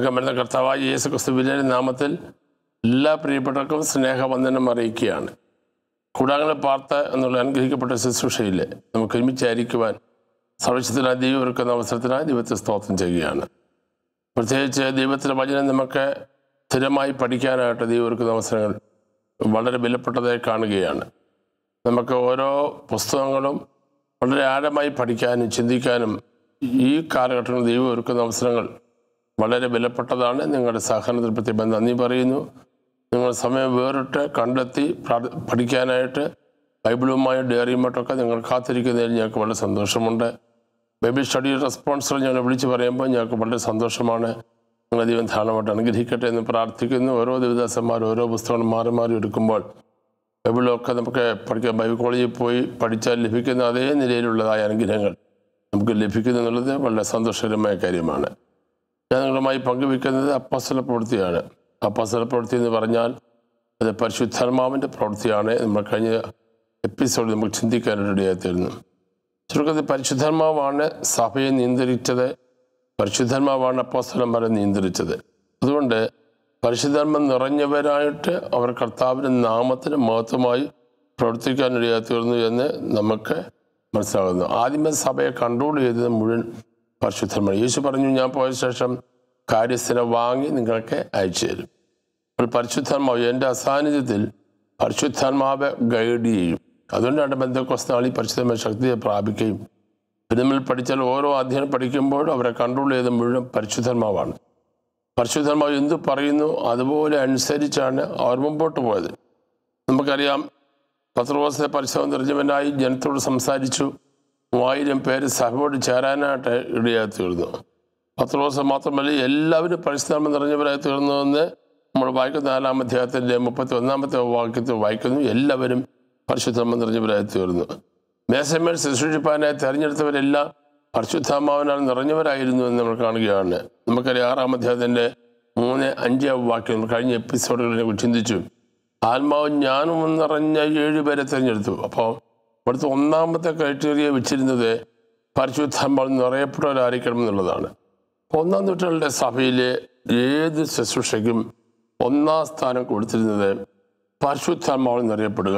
വേഗം വരുന്ന കർത്താവായ യേശു ക്രിസ്തുവിൻ്റെ നാമത്തിൽ എല്ലാ പ്രിയപ്പെട്ടവർക്കും സ്നേഹവന്ദനം അറിയിക്കുകയാണ് കൂടാങ്ങളെ പാർത്ത എന്നുള്ള അനുഗ്രഹിക്കപ്പെട്ട ശുശ്രൂഷയിൽ നമുക്ക് ഒരുമിച്ചായിരിക്കുവാൻ സർവശത്തിനായി ദൈവം ഒരുക്കുന്ന അവസരത്തിനായി ദൈവത്തെ സ്തോത്രം ചെയ്യുകയാണ് പ്രത്യേകിച്ച് ദൈവത്തിൻ്റെ വചനം നമുക്ക് സ്ഥിരമായി പഠിക്കാനായിട്ട് ദൈവം ഒരുക്കുന്ന അവസരങ്ങൾ വളരെ വിലപ്പെട്ടതായി കാണുകയാണ് നമുക്ക് ഓരോ പുസ്തകങ്ങളും വളരെ ആഴമായി പഠിക്കാനും ചിന്തിക്കാനും ഈ കാലഘട്ടങ്ങളിൽ ദൈവം ഒരുക്കുന്ന അവസരങ്ങൾ വളരെ വിലപ്പെട്ടതാണ് നിങ്ങളുടെ സഹകരണത്തിൽ പ്രത്യേകം നന്ദി പറയുന്നു നിങ്ങൾ സമയം വേറിട്ട് കണ്ടെത്തി പ്രാർത്ഥ- പഠിക്കാനായിട്ട് ബൈബിളുമായി ഡയറിയുമായിട്ടൊക്കെ നിങ്ങൾ കാത്തിരിക്കുന്നതിൽ ഞങ്ങൾക്ക് വളരെ സന്തോഷമുണ്ട് ബൈബിൾ സ്റ്റഡി റെസ്പോൺസുകൾ ഞങ്ങൾ വിളിച്ച് പറയുമ്പോൾ ഞങ്ങൾക്ക് വളരെ സന്തോഷമാണ് നിങ്ങൾ ദൈവം ധാരാളമായിട്ട് അനുഗ്രഹിക്കട്ടെ എന്ന് പ്രാർത്ഥിക്കുന്നു ഓരോ ദേവദാസന്മാർ ഓരോ പുസ്തകങ്ങളും മാറി മാറി എടുക്കുമ്പോൾ ബൈബിളൊക്കെ നമുക്ക് പഠിക്കാൻ ബൈബിൾ കോളേജിൽ പോയി പഠിച്ചാൽ ലഭിക്കുന്ന അതേ നിലയിലുള്ളതായ അനുഗ്രഹങ്ങൾ നമുക്ക് ലഭിക്കുന്നു എന്നുള്ളത് വളരെ സന്തോഷകരമായ കാര്യമാണ് ഞാൻ നിങ്ങളുമായി പങ്കുവെക്കുന്നത് അപ്പാസല പ്രവൃത്തിയാണ് അപ്പാസല പ്രവൃത്തി എന്ന് പറഞ്ഞാൽ അത് പരിശുദ്ധാത്മാവിൻ്റെ പ്രവൃത്തിയാണ് നമ്മൾ കഴിഞ്ഞ എപ്പിസോഡിൽ നമുക്ക് ചിന്തിക്കാനിടയായിത്തീരുന്നു ചുരുക്കത്തിൽ പരിശുദ്ധാത്മാവാണ് സഭയെ നിയന്ത്രിച്ചത് പരിശുദ്ധാത്മാവാണ് അപ്പോസ്തലന്മാരെ നിയന്ത്രിച്ചത് അതുകൊണ്ട് പരിശുദ്ധാത്മ നിറഞ്ഞവരായിട്ട് അവർ കർത്താവിൻ്റെ നാമത്തിന് മഹത്വമായി പ്രവർത്തിക്കാനിടയായിത്തീർന്നു എന്ന് നമുക്ക് മനസ്സിലാകുന്നു ആദ്യമേ സഭയെ കൺട്രോൾ ചെയ്തത് മുഴുവൻ പരിശുദ്ധമാണ് യേശു പറഞ്ഞു ഞാൻ പോയ ശേഷം കാര്യസ്ഥനെ വാങ്ങി നിങ്ങൾക്ക് അയച്ചു തരും അപ്പോൾ പരിശുദ്ധാത്മാവ് എൻ്റെ അസാന്നിധ്യത്തിൽ പരിശുദ്ധാത്മാവെ ഗൈഡ് ചെയ്യും അതുകൊണ്ടാണ് ബന്ധക്കോസ്താളി പരിശുദ്ധമായ ശക്തിയെ പ്രാപിക്കുകയും നമ്മൾ പഠിച്ചാൽ ഓരോ അധ്യയനം പഠിക്കുമ്പോൾ അവരെ കൺട്രോൾ ചെയ്ത് മുഴുവൻ പരിശുദ്ധാത്മാവാണ് പരിശുദ്ധാത്മാവ് എന്ത് പറയുന്നു അതുപോലെ അനുസരിച്ചാണ് അവർ മുമ്പോട്ട് പോയത് നമുക്കറിയാം പത്രോസെ പരിശോധന നിർജ്ജമനായി ജനത്തോട് സംസാരിച്ചു മൂവായിരം പേര് സഭയോട് ചേരാനായിട്ട് ഇടയായി തീർന്നു പത്രോസ് മാത്രമല്ല എല്ലാവരും പരിശുദ്ധാത്മ നിറഞ്ഞവരായി തീർന്നുവെന്ന് നമ്മൾ വായിക്കുന്ന നാലാം അധ്യായത്തിൻ്റെ മുപ്പത്തി ഒന്നാമത്തെ വാക്യത്തിൽ വായിക്കുന്നു എല്ലാവരും പരിശുദ്ധാത്മ നിറഞ്ഞവരായി തീർന്നു മേശമേൽ ശുശ്രൂഷിപ്പാനായി തെരഞ്ഞെടുത്തവരെല്ലാം പരിശുദ്ധാത്മാവിനാൽ നിറഞ്ഞവരായിരുന്നു എന്ന് നമ്മൾ കാണുകയാണ് നമുക്കറിയാം ആറാം അധ്യായത്തിൻ്റെ മൂന്ന് അഞ്ച് വാക്യം നമ്മൾ കഴിഞ്ഞ എപ്പിസോഡുകളിനെ കുറിച്ച് ചിന്തിച്ചു ആത്മാവ് ഞാനും നിറഞ്ഞ ഏഴുപേരെ തിരഞ്ഞെടുത്തു അപ്പോൾ ഇവിടുത്തെ ഒന്നാമത്തെ ക്രൈറ്റീരിയ വെച്ചിരുന്നത് പരിശുദ്ധാത്മാവ് നിറയപ്പെട്ടവരായിരിക്കണം എന്നുള്ളതാണ് അപ്പോൾ ഒന്നാം നൂറ്റാണ്ടിലെ സഭയിലെ ഏത് ശുശ്രൂഷയ്ക്കും ഒന്നാം സ്ഥാനം കൊടുത്തിരുന്നത് പരിശുദ്ധാത്മാവിൽ നിറയപ്പെടുക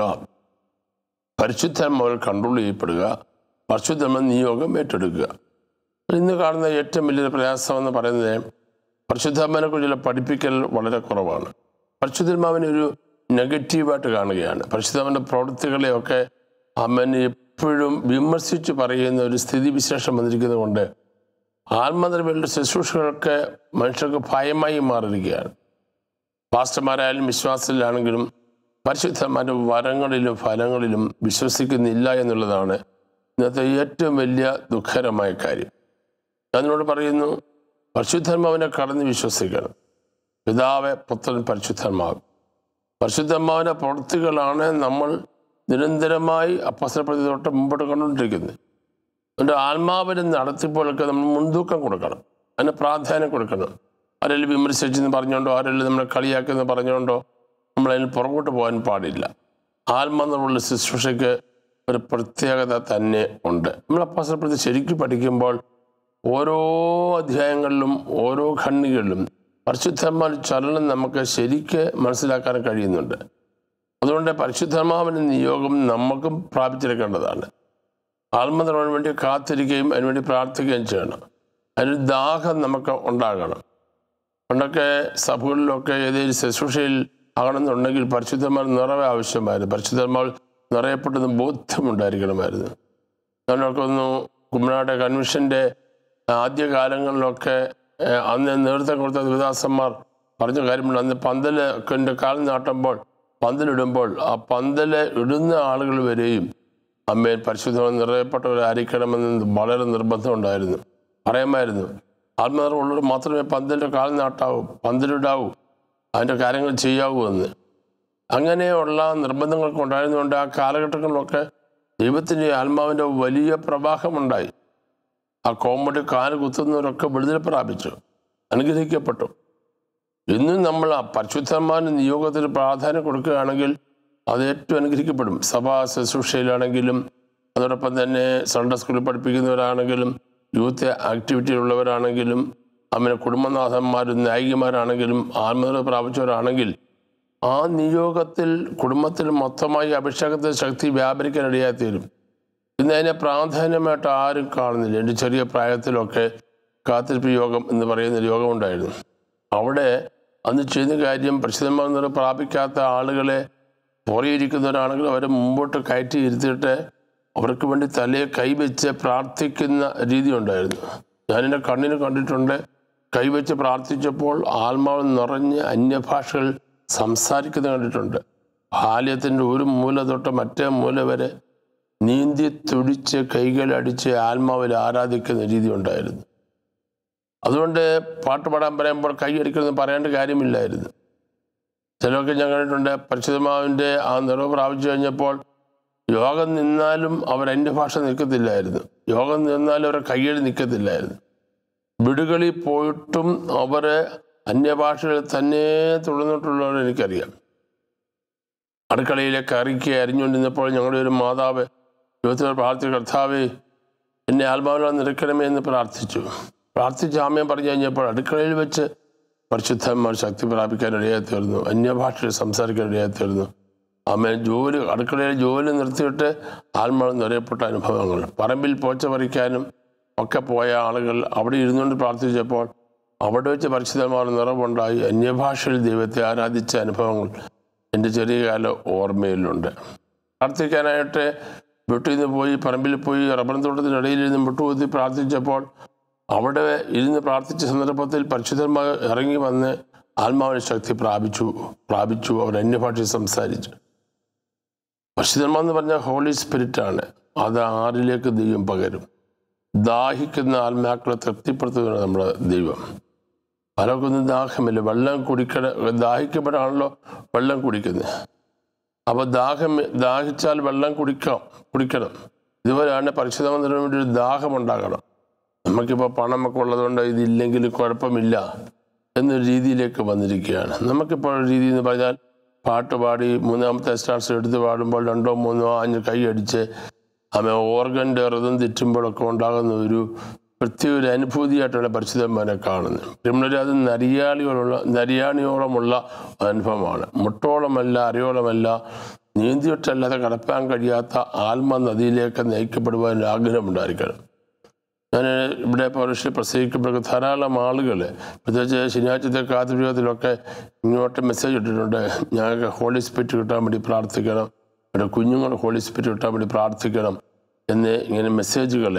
പരിശുദ്ധാത്മാവിൽ കൺട്രോൾ ചെയ്യപ്പെടുക പരിശുദ്ധാത്മ നിയോഗം ഏറ്റെടുക്കുക ഇന്ന് കാണുന്ന ഏറ്റവും വലിയൊരു പ്രയാസം എന്ന് പറയുന്നത് പരിശുദ്ധാത്മാവിനെ കുറിച്ചുള്ള പഠിപ്പിക്കൽ വളരെ കുറവാണ് പരിശുദ്ധാത്മാവിനെ ഒരു നെഗറ്റീവായിട്ട് കാണുകയാണ് പരിശുദ്ധാത്മാവിൻ്റെ പ്രവൃത്തികളെയൊക്കെ അമ്മൻ എപ്പോഴും വിമർശിച്ച് പറയുന്ന ഒരു സ്ഥിതിവിശേഷം വന്നിരിക്കുന്നത് കൊണ്ട് ആത്മനിർഭരുടെ ശുശ്രൂഷകൾക്ക് മനുഷ്യർക്ക് ഭയമായി മാറിയിരിക്കുകയാണ് പാസ്റ്റർമാരായാലും വിശ്വാസത്തിലാണെങ്കിലും പരിശുദ്ധന്മാരുടെ വരങ്ങളിലും ഫലങ്ങളിലും വിശ്വസിക്കുന്നില്ല എന്നുള്ളതാണ് ഇന്നത്തെ ഏറ്റവും വലിയ ദുഃഖകരമായ കാര്യം ഞാനിനോട് പറയുന്നു പരിശുദ്ധാത്മാവിനെ കടന്ന് വിശ്വസിക്കണം പിതാവ് പുത്രൻ പരിശുദ്ധാത്മാവ് പരിശുദ്ധാത്മാവിൻ്റെ പ്രവൃത്തികളാണ് നമ്മൾ നിരന്തരമായി അപ്പസരപ്രതി തൊട്ട് മുമ്പോട്ട് കണ്ടുകൊണ്ടിരിക്കുന്നത് അതുകൊണ്ട് ആത്മാവിനെ നടത്തിപ്പോഴൊക്കെ നമ്മൾ മുൻതൂക്കം കൊടുക്കണം അതിന് പ്രാധാന്യം കൊടുക്കണം ആരെങ്കിലും വിമർശിച്ചെന്ന് പറഞ്ഞുകൊണ്ടോ ആരെങ്കിലും നമ്മളെ കളിയാക്കിയെന്ന് പറഞ്ഞുകൊണ്ടോ നമ്മൾ അതിന് പുറകോട്ട് പോകാൻ പാടില്ല ആത്മാന്നുള്ള ശുശ്രൂഷയ്ക്ക് ഒരു പ്രത്യേകത തന്നെ ഉണ്ട് നമ്മൾ അപ്പാസപ്രതി ശരിക്കും പഠിക്കുമ്പോൾ ഓരോ അധ്യായങ്ങളിലും ഓരോ ഖണ്ഡികളിലും പരിശുദ്ധന്മാർ ചലനം നമുക്ക് ശരിക്ക് മനസ്സിലാക്കാൻ കഴിയുന്നുണ്ട് അതുകൊണ്ട് പരിശുദ്ധമാവിൻ്റെ നിയോഗം നമുക്കും പ്രാപിച്ചെടുക്കേണ്ടതാണ് ആത്മനിർവഹണം വേണ്ടി കാത്തിരിക്കുകയും അതിനുവേണ്ടി പ്രാർത്ഥിക്കുകയും ചെയ്യണം അതിന് ദാഹം നമുക്ക് ഉണ്ടാകണം പണ്ടൊക്കെ സഭകളിലൊക്കെ ഏതെങ്കിലും ശുശ്രൂഷയിൽ ആകണമെന്നുണ്ടെങ്കിൽ പരിശുദ്ധന്മാർ നിറവെ ആവശ്യമായിരുന്നു പരിശുദ്ധന്മാർ നിറയപ്പെട്ടത് ബോധ്യമുണ്ടായിരിക്കണമായിരുന്നു ഞാനൊക്കെ ഒന്ന് കുമ്മനാട് കൺവെൻഷൻ്റെ ആദ്യകാലങ്ങളിലൊക്കെ ഏഹ്, അന്ന് നേതൃത്വം കൊടുത്ത വിദാസന്മാർ പറഞ്ഞ കാര്യമുണ്ട് അന്ന് പന്തലൊക്കെ കാൽ നാട്ടുമ്പോൾ പന്തലിടുമ്പോൾ ആ പന്തല് ഇടുന്ന ആളുകൾ വരെയും അമ്മയിൽ പരിശുദ്ധമായി നിറയപ്പെട്ടവരായിരിക്കണമെന്ന് വളരെ നിർബന്ധമുണ്ടായിരുന്നു പറയാമായിരുന്നു ആത്മനിർഭമുള്ളവർ മാത്രമേ പന്തലിൻ്റെ കാൽ നാട്ടാവൂ പന്തലിടാവൂ അതിൻ്റെ കാര്യങ്ങൾ ചെയ്യാവൂ എന്ന് അങ്ങനെയുള്ള നിർബന്ധങ്ങളൊക്കെ ഉണ്ടായിരുന്നുകൊണ്ട് ആ കാലഘട്ടങ്ങളിലൊക്കെ ദൈവത്തിൻ്റെ ആത്മാവിൻ്റെ വലിയ പ്രവാഹമുണ്ടായി ആ കോമഡി കാല് കുത്തുന്നവരൊക്കെ വിടുതൽ പ്രാപിച്ചു അനുഗ്രഹിക്കപ്പെട്ടു ഇന്നും നമ്മൾ ആ പരിശുദ്ധന്മാരുടെ നിയോഗത്തിന് പ്രാധാന്യം കൊടുക്കുകയാണെങ്കിൽ അത് ഏറ്റവും അനുഗ്രഹിക്കപ്പെടും സഭാ ശുശ്രൂഷയിലാണെങ്കിലും അതോടൊപ്പം തന്നെ സൺഡേ സ്കൂളിൽ പഠിപ്പിക്കുന്നവരാണെങ്കിലും യൂത്ത് ആക്ടിവിറ്റിയിലുള്ളവരാണെങ്കിലും അവനെ കുടുംബനാഥന്മാരും ന്യായികമാരാണെങ്കിലും ആത്മനില പ്രാപിച്ചവരാണെങ്കിൽ ആ നിയോഗത്തിൽ കുടുംബത്തിൽ മൊത്തമായി അഭിഷേകത്തെ ശക്തി വ്യാപരിക്കാൻ ഇടയായി തീരും ഇന്ന് അതിനെ പ്രാധാന്യമായിട്ട് ആരും കാണുന്നില്ല എൻ്റെ ചെറിയ പ്രായത്തിലൊക്കെ കാത്തിരിപ്പ് യോഗം എന്ന് പറയുന്ന ഒരു യോഗമുണ്ടായിരുന്നു അവിടെ അന്ന് ചെയ്യുന്ന കാര്യം പ്രസിദ്ധമാകുന്ന പ്രാപിക്കാത്ത ആളുകളെ പുറയിരിക്കുന്നവരാണെങ്കിൽ അവരെ മുമ്പോട്ട് കയറ്റി ഇരുത്തിയിട്ട് അവർക്ക് വേണ്ടി തലയെ കൈവച്ച് പ്രാർത്ഥിക്കുന്ന രീതി ഉണ്ടായിരുന്നു ഞാനെൻ്റെ കണ്ണിന് കണ്ടിട്ടുണ്ട് കൈവച്ച് പ്രാർത്ഥിച്ചപ്പോൾ ആത്മാവ് നിറഞ്ഞ് അന്യഭാഷകൾ സംസാരിക്കുന്നത് കണ്ടിട്ടുണ്ട് ബാല്യത്തിൻ്റെ ഒരു മൂല തൊട്ട് മറ്റേ മൂല വരെ നീന്തി തുടിച്ച് കൈകളടിച്ച് ആത്മാവിൽ ആരാധിക്കുന്ന രീതി ഉണ്ടായിരുന്നു അതുകൊണ്ട് പാട്ട് പാടാൻ പറയുമ്പോൾ കൈയടിക്കണമെന്ന് പറയേണ്ട കാര്യമില്ലായിരുന്നു ചിലരൊക്കെ ഞാൻ കണ്ടിട്ടുണ്ട് പരിശുദ്ധമാവിൻ്റെ ആ നിറവ് പ്രാപിച്ചു കഴിഞ്ഞപ്പോൾ യോഗം നിന്നാലും അവർ എൻ്റെ ഭാഷ നിൽക്കത്തില്ലായിരുന്നു യോഗം നിന്നാലും അവരെ കയ്യടി നിൽക്കത്തില്ലായിരുന്നു വിടുകളിൽ പോയിട്ടും അവർ അന്യഭാഷകളിൽ തന്നെ തുടർന്നിട്ടുള്ളവർ എനിക്കറിയാം അടുക്കളയിലെ കറിക്ക് അരിഞ്ഞുകൊണ്ടിരുന്നപ്പോൾ ഞങ്ങളുടെ ഒരു മാതാവ് ദൈവത്തോട് പ്രാർത്ഥിച്ച കർത്താവേ എന്നെ ആത്മാവിനെ നിരക്കണമേ എന്ന് പ്രാർത്ഥിച്ചു പ്രാർത്ഥിച്ച് ആമയം പറഞ്ഞു കഴിഞ്ഞപ്പോൾ അടുക്കളയിൽ വെച്ച് പരിശുദ്ധന്മാർ ശക്തി പ്രാപിക്കാൻ ഇടയായി തീർന്നു അന്യഭാഷയിൽ സംസാരിക്കാൻ ഇടയായി തീർന്നു ആമേൻ ജോലി അടുക്കളയിൽ ജോലി നിർത്തിയിട്ട് ആത്മാവ് നിറയപ്പെട്ട അനുഭവങ്ങൾ പറമ്പിൽ പോച്ച പറിക്കാനും ഒക്കെ പോയ ആളുകൾ അവിടെ ഇരുന്നുകൊണ്ട് പ്രാർത്ഥിച്ചപ്പോൾ അവിടെ വെച്ച് പരിശുദ്ധന്മാർ നിറവുണ്ടായി അന്യഭാഷയിൽ ദൈവത്തെ ആരാധിച്ച അനുഭവങ്ങൾ എൻ്റെ ചെറിയ കാല ഓർമ്മയിലുണ്ട് പ്രാർത്ഥിക്കാനായിട്ട് വീട്ടിൽ നിന്ന് പോയി പറമ്പിൽ പോയി റബ്ബർ തോട്ടത്തിനിടയിൽ ഇരുന്ന് മുട്ടുകുത്തി പ്രാർത്ഥിച്ചപ്പോൾ അവിടെ ഇരുന്ന് പ്രാർത്ഥിച്ച സന്ദർഭത്തിൽ പരിശുദ്ധന്മാർ ഇറങ്ങി വന്ന് ആത്മാവിന് ശക്തി പ്രാപിച്ചു പ്രാപിച്ചു അവർ അന്യഭാഷയിൽ സംസാരിച്ചു പരിശുദ്ധന്മാർ എന്ന് പറഞ്ഞാൽ ഹോളി സ്പിരിറ്റാണ് അത് ആരിലേക്ക് ദൈവം പകരും ദാഹിക്കുന്ന ആത്മാക്കളെ തൃപ്തിപ്പെടുത്തുകയാണ് നമ്മുടെ ദൈവം പലർക്കൊന്നും ദാഹമില്ല വെള്ളം കുടിക്കണ ദാഹിക്കുമ്പോഴാണല്ലോ വെള്ളം കുടിക്കുന്നത് അപ്പോൾ ദാഹം ദാഹിച്ചാൽ വെള്ളം കുടിക്കാം കുടിക്കണം ഇതുപോലെയാണ് പരിശുദ്ധമന്ത്രിന് വേണ്ടി ഒരു ദാഹമുണ്ടാകണം നമുക്കിപ്പോൾ പണമൊക്കെ ഉള്ളതുകൊണ്ട് ഇതില്ലെങ്കിൽ കുഴപ്പമില്ല എന്നൊരു രീതിയിലേക്ക് വന്നിരിക്കുകയാണ് നമുക്കിപ്പോൾ ഒരു രീതി എന്ന് പറഞ്ഞാൽ പാട്ട് പാടി മൂന്നാമത്തെ സ്റ്റാർസ് എടുത്ത് പാടുമ്പോൾ രണ്ടോ മൂന്നോ അഞ്ച് കൈ അടിച്ച് ആമ ഓർഗൻ്റെ റൃതം തെറ്റുമ്പോഴൊക്കെ ഉണ്ടാകുന്ന ഒരു പ്രത്യേക ഒരു അനുഭൂതിയായിട്ടാണ് പരിശുദ്ധന്മാരെ കാണുന്നത് നമ്മളൊരു അത് നരിയാളിയോളുള്ള നരിയാണിയോളമുള്ള അനുഭവമാണ് മുട്ടോളമല്ല അറിയോളമല്ല നീന്തിയിട്ടല്ലാതെ കടപ്പാൻ കഴിയാത്ത ആത്മ നദിയിലേക്ക് നയിക്കപ്പെടുവാൻ ഒരു ആഗ്രഹമുണ്ടായിരിക്കണം ഞാൻ ഇവിടെ പൗരുഷ പ്രസംഗിക്കുമ്പോൾ ധാരാളം ആളുകൾ പ്രത്യേകിച്ച് ശനിയാഴ്ചത്തെ കാത്തിരിക്കത്തിലൊക്കെ ഇങ്ങോട്ട് മെസ്സേജ് ഇട്ടിട്ടുണ്ട് ഞങ്ങൾക്ക് ഹോളി സ്പിരിറ്റ് കിട്ടാൻ വേണ്ടി പ്രാർത്ഥിക്കണം ഇവിടെ കുഞ്ഞുങ്ങൾ ഹോളി സ്പിരിറ്റ് കിട്ടാൻ വേണ്ടി പ്രാർത്ഥിക്കണം എന്ന് ഇങ്ങനെ മെസ്സേജുകൾ